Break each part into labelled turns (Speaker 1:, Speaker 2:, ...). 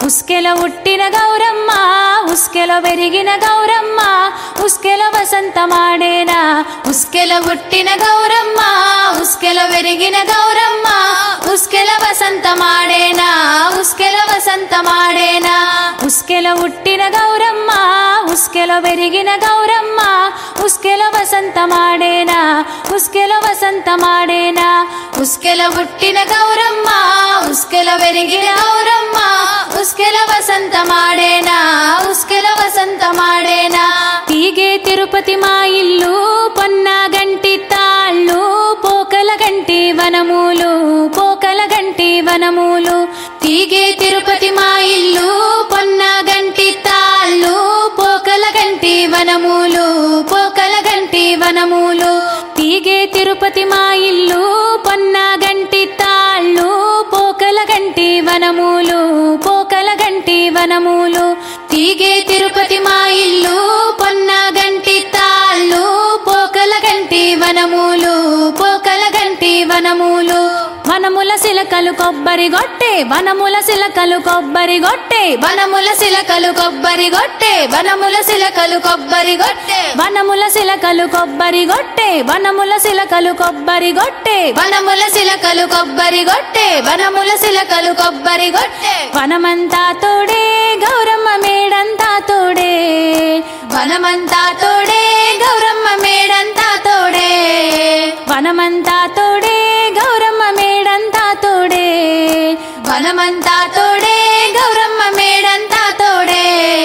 Speaker 1: ఉస్కెల ఉట్టిన గౌరమ్మ ఉస్కెల పెరిగిన గౌరమ్మ ఉస్కెల వసంతమాడేనా ఉస్కెల ఉట్టిన గౌరమ్మ ఉస్కెల పెరిగిన గౌరమ్మ ఉస్కెల వసంతమాడేనా ఉస్కెల వసంతమాడేనా ఉస్కెల ఉట్టిన గౌరమ్మ ఉస్కెల పెరిగిన గౌరమ్మ ఉస్కెల వసంతమాడేనా ఉస్కెల వసంతమాడేనా ఉస్కెల పుట్టిన గౌరమ్మ ఉస్కెల పెరిగిన గౌరమ్మ ఉస్కెల వసంతమాడేనా ఉస్కెల వసంతమాడేనా తీగే తిరుపతి మా ఇల్లు పొన్న గంటి తాళ్ళు పోకల గంటి వనములు పోకల గంటి వనములు తీగే తిరుపతి మా ఇల్లు పొన్న గంటి తాళ్ళు పోకల గంటి వనములు పోకల గంటి వనములు తీగే తిరుపతి మా ఇల్లు పొన్న గంటి తాళ్ళు పోకల గంటి వనములు పోకల గంటి వనములు తీగే తిరుపతి మా ఇల్లు పొన్న గంటి తాళ్ళు పోకల గంటి వనములు పోకల గంటి వనములు వనముల సిలకలు కొబ్బరి గొట్టే వనముల సిలకలు కొబ్బరి గొట్టే వనముల సిలకలు కొబ్బరి గొట్టే వనముల సిలకలు కొబ్బరి గొట్టే వనముల సిలకలు కొబ్బరి గొట్టే వనముల సిలకలు కొబ్బరి గొట్టే వనముల సిలకలు కొబ్బరి గొట్టే వనముల సిలకలు కొబ్బరి గొట్టే వనమంతా తోడే గౌరమ్మ మేడంతా తోడే వనమంతా తోడే గౌరమ్మ మేడంతా తోడే వనమంతా తోడే గౌరమ్మ మేడంతా తోడే వనమంతా తోడే గౌరమ్మ మేడంతా తోడే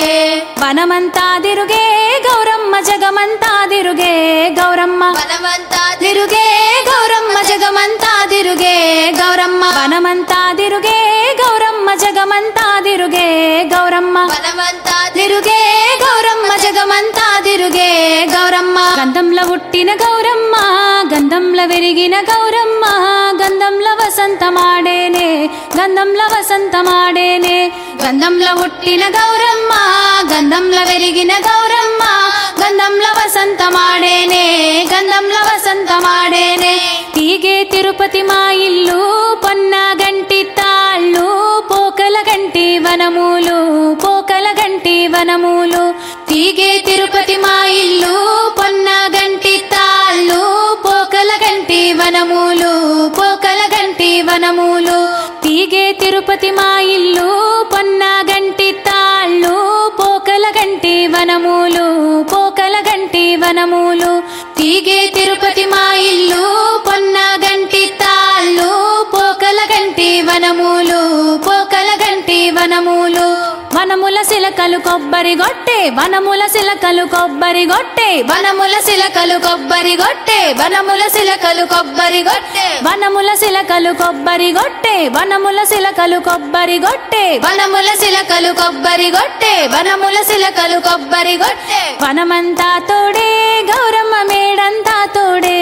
Speaker 1: వనమంతా తిరుగే గౌరమ్మ జగమంతా తిరుగే గౌరమ్మ వనమంతా తిరుగే గౌరమ్మ జగమంతా తిరుగే గౌరమ్మ వనమంతా తిరుగే గౌరమ్మ జగమంతా తిరుగే గౌరమ్మ వనమంతా తిరుగే గౌరమ్మ జగమంతా తిరుగే గౌరమ్మ గంధంలో పుట్టిన గౌరమ్మ గంధంలో వెరిగిన గౌరమ్మ గంధంలో వసంతమాడేనే గంధంలో వసంతమాడేనే గంధంలో పుట్టిన గౌరమ్మ గంధంలో వెరిగిన గౌరమ్మ గంధంలో వసంతమాడేనే గంధంలో వసంతమాడేనే తీగే తిరుపతి మా ఇల్లు పొన్న గంటి తాళ్ళు పోకల గంటి వనములు పోకల గంటి వనములు తీగే తిరుపతి మా ఇల్లు పొన్న గంటి తాళ్ళు పోకల గంటి వనములు పోకల గంటి వనములు తీగే తిరుపతి మా ఇల్లు పొన్న గంటి తాళ్ళు పోకల గంటి వనములు పోకల గంటి వనములు తీగే తిరుపతి మా ఇల్లు పొన్న గంటి తాళ్ళు పోకల గంటి వనములు పోకల గంటి వనములు వనముల సిలకలు కొబ్బరి గొట్టే వనముల సిలకలు కొబ్బరి గొట్టే వనముల సిలకలు కొబ్బరి గొట్టే వనముల సిలకలు కొబ్బరి గొట్టే వనముల సిలకలు కొబ్బరి గొట్టే వనముల సిలకలు కొబ్బరి గొట్టే వనముల సిలకలు కొబ్బరి గొట్టే వనముల సిలకలు కొబ్బరి గొట్టే వనమంతా తోడే గౌరమ్మ మేడంతా తోడే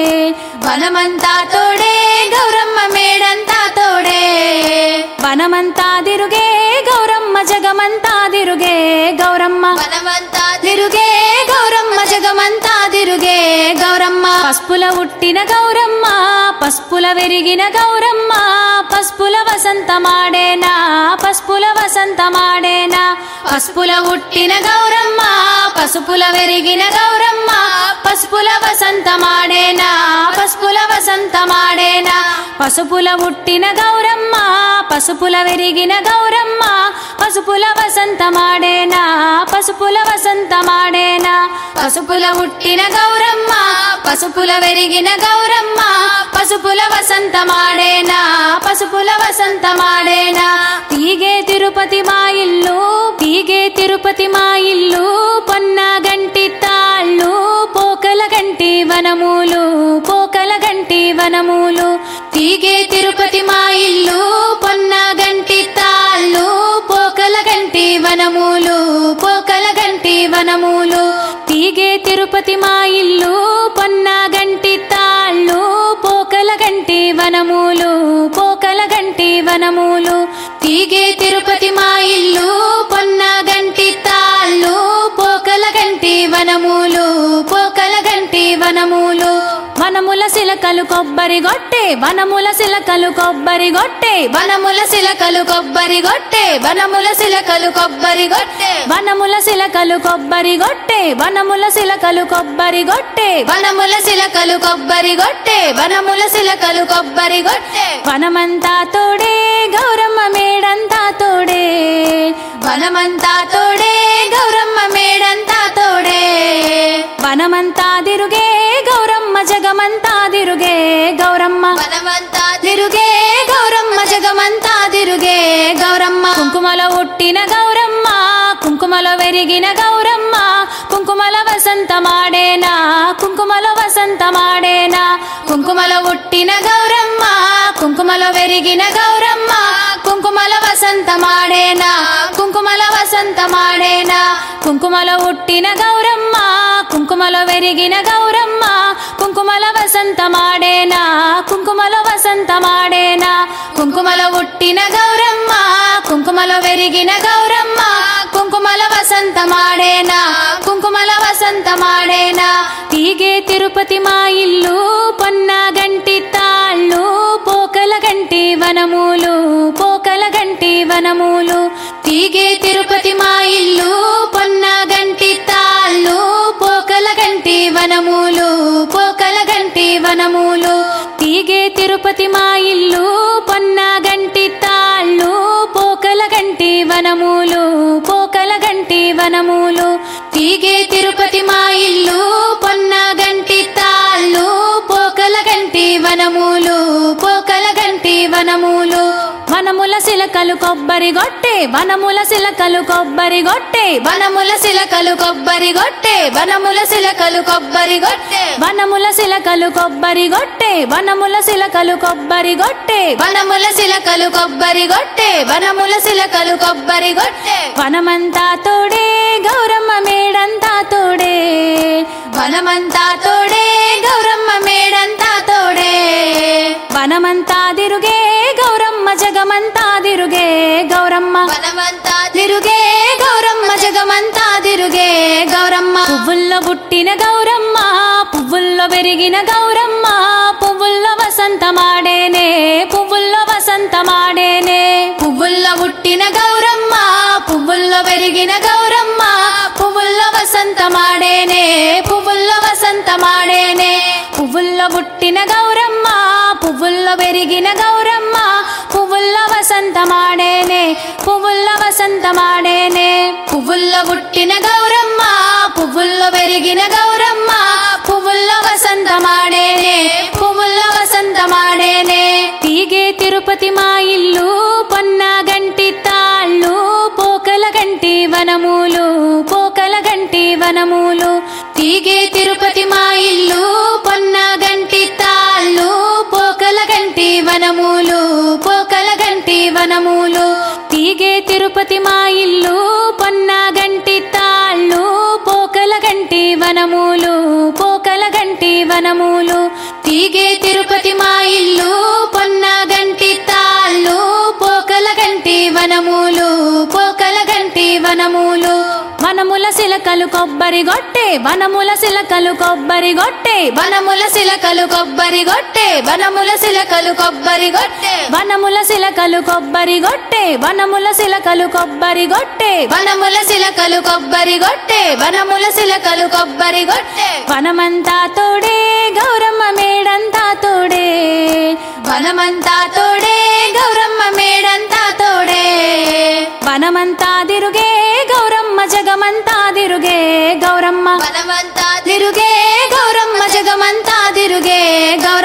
Speaker 1: వనమంతా తోడే గౌరమ్మ మేడంతా తోడే వనమంతా తిరుగే గౌరమ్మ జగమంతా తిరుగే గౌరమ్మ వనమంతా తిరుగే గౌరమ్మ జగమంతా తిరుగే గౌరమ్మ పసుపుల ఉట్టిన గౌరమ్మ పసుపుల వెరిగిన గౌరమ్మ పసుపుల వసంతమాడేనా పసుపుల వసంతమాడేనా పసుపుల ఉట్టిన గౌరమ్మ పసుపుల వెరిగిన గౌరమ్మ పసుపుల వసంతమాడేనా పసుపుల వసంతమాడేనా పసుపుల ఉట్టిన గౌరమ్మ పసుపుల వెరిగిన గౌరమ్మ పసుపుల వసంతమాడేనా పసుపుల వసంతమాడేనా పసుపుల ఉట్టిన గౌరమ్మ పసుపుల వెరిగిన గౌరమ్మ పసుపుల వసంతమాడేనా పసుపుల వసంతమాడేనా తీగే తిరుపతి మా ఇల్లు తీగే తిరుపతి మా ఇల్లు పొన్న గంటి తాళ్ళు పోకల గంటి వనములు పోకల గంటి వనములు తీగే తిరుపతి మా ఇల్లు పొన్న గంటి తాళ్ళు పోకల గంటి వనములు పోకల గంటి వనములు తీగే తిరుపతి మా ఇల్లు పొన్న గంటి తాళ్ళు పోకల గంటి వనములు పోకల గంటి వనములు తీగే తిరుపతి మా ఇల్లు పొన్న గంటి తాళ్ళు పోకల గంటి వనములు పోకల గంటి వనములు వనముల సిలకలు కొబ్బరి గొట్టే వనముల సిలకలు కొబ్బరి గొట్టే
Speaker 2: వనముల సిలకలు కొబ్బరి గొట్టె వనముల సిలకలు కొబ్బరి గొట్టె
Speaker 1: వనముల సిలకలు కొబ్బరి గొట్టే వనముల సిలకలు కొబ్బరి గొట్టే
Speaker 2: వనముల సిలకలు కొబ్బరి గొట్టె వనముల సిలకలు కొబ్బరి గొట్టె
Speaker 1: వనమంతా తోడే గౌరమ్మ మేడంతా తోడే
Speaker 2: వనమంతా తోడే గౌరమ్మ మేడంతా తోడే
Speaker 1: వనమంతా దిరుగే గౌరమ్మ జగమంతా దిరుగే గౌరమ్మ
Speaker 2: వనమంతా తిరుగే గౌరమ్మ జగమంతా తిరుగే గౌరమ్మ
Speaker 1: కుంకుమలో ఉట్టిన గౌరమ్మ కుంకుమలో వెరిగిన గౌరమ్మ కుంకుమల వసంతమాడేనా కుంకుమలో వసంతమాడేనా
Speaker 2: కుంకుమలో ఉట్టిన గౌరమ్మ కుంకుమలో వెరిగిన గౌరమ్మ కుంకుమల వసంతమాడేనా కుంకుమల వసంతమాడేనా
Speaker 1: కుంకుమలో ఉట్టిన గౌరమ్మ కుంకుమలో వెరిగిన గౌరమ్మ కుంకుమల వసంతమాడేనా కుంకుమలో వసంతమాడేనా
Speaker 2: కుంకుమలో ఉట్టిన గౌరమ్మ కుంకుమలో వెరిగిన గౌరమ్మ కుంకుమల వసంతమాడేనా కుంకుమల వసంతమాడేనా
Speaker 1: తీగే తిరుపతి మా ఇల్లు పొన్న గంటి తాళ్ళు పోకల గంటి వనములు పోకల గంటి వనములు
Speaker 2: తీగే తిరుపతి మా ఇల్లు పొన్న గంటి తాళ్ళు పోకల గంటి వనములు పోకల గంటి వనములు
Speaker 1: తీగే తిరుపతి మా ఇల్లు పొన్న గంటి తాళ్ళు పోకల గంటి వనములు పోకల గంటి వనములు
Speaker 2: తీగే తిరుపతి మా ఇల్లు పొన్న గంటి తాళ్ళు పోకల గంటి వనములు పోకల గంటి వనములు
Speaker 1: వనముల సిలకలు కొబ్బరి గొట్టే వనముల సిలకలు కొబ్బరి గొట్టే
Speaker 2: వనముల సిలకలు కొబ్బరి గొట్టె వనముల సిలకలు కొబ్బరి గొట్టె
Speaker 1: వనముల సిలకలు కొబ్బరి గొట్టే వనముల సిలకలు కొబ్బరి గొట్టే
Speaker 2: వనముల సిలకలు కొబ్బరి గొట్టె వనముల సిలకలు కొబ్బరి గొట్టె
Speaker 1: వనమంతా తోడే గౌరమ్మ మేడంతా తోడే
Speaker 2: వనమంతా తోడే గౌరమ్మ మేడంతా తోడే
Speaker 1: వనమంతా దిరుగే గౌరమ్మ జగమంతా దిరుగే గౌరమ్మ
Speaker 2: వనమంతా తిరుగే గౌరమ్మ జగమంతా తిరుగే గౌరమ్మ
Speaker 1: పువ్వుల్లో పుట్టిన గౌరమ్మ పువ్వుల్లో పెరిగిన గౌరమ్మ పువ్వుల్లో వసంతమాడేనే పువ్వుల్లో వసంతమాడేనే
Speaker 2: పువ్వుల్లో పుట్టిన గౌరమ్మ పువ్వుల్లో పెరిగిన గౌరమ్మ పువ్వుల్లో వసంతమాడేనే పువ్వుల్లో వసంతమాడేనే
Speaker 1: పువ్వుల్లో పుట్టిన గౌరమ్మ పువ్వుల్లో పెరిగిన గౌరమ్మ పువ్వుల్లో వసంతమాడేనే పువ్వుల్లో వసంతమాడేనే
Speaker 2: పువ్వుల్లో పుట్టిన గౌరమ్మ పువ్వుల్లో పెరిగిన గౌరమ్మ పువ్వుల్లో వసంతమాడేనే పువ్వుల్లో వసంతమాడేనే
Speaker 1: తీగే తిరుపతి మా ఇల్లు పొన్న గంటి తాళ్ళు పోకల గంటి వనములు పోకల గంటి వనములు
Speaker 2: తీగే తిరుపతి మా ఇల్లు పొన్న గంటి తాళ్ళు పోకల గంటి వనములు పోకల గంటి వనములు
Speaker 1: తీగే తిరుపతి మా ఇల్లు పొన్న గంటి తాళ్ళు పోకల గంటి వనములు పోకల గంటి వనములు
Speaker 2: తీగే తిరుపతి మా ఇల్లు పొన్న గంటి తాళ్ళు పోకల గంటి వనములు పోకల గంటి వనములు
Speaker 1: వనముల సిలకలు కొబ్బరి గొట్టే వనముల సిలకలు కొబ్బరి గొట్టే
Speaker 2: వనముల సిలకలు కొబ్బరి గొట్టె వనముల సిలకలు కొబ్బరి గొట్టె
Speaker 1: వనముల సిలకలు కొబ్బరి గొట్టే వనముల సిలకలు కొబ్బరి గొట్టే
Speaker 2: వనముల సిలకలు కొబ్బరి గొట్టె వనముల సిలకలు కొబ్బరి గొట్టె
Speaker 1: వనమంతా తోడే గౌరమ్మ మేడంతా తోడే
Speaker 2: వనమంతా తోడే గౌరమ్మ మేడంతా తోడే
Speaker 1: వనమంతా దిరుగే గౌరమ్మ జగమంతా దిరుగే గౌరమ్మ
Speaker 2: వనమంతా తిరుగే గౌరమ్మ జగమంతా తిరుగే గౌరమ్మ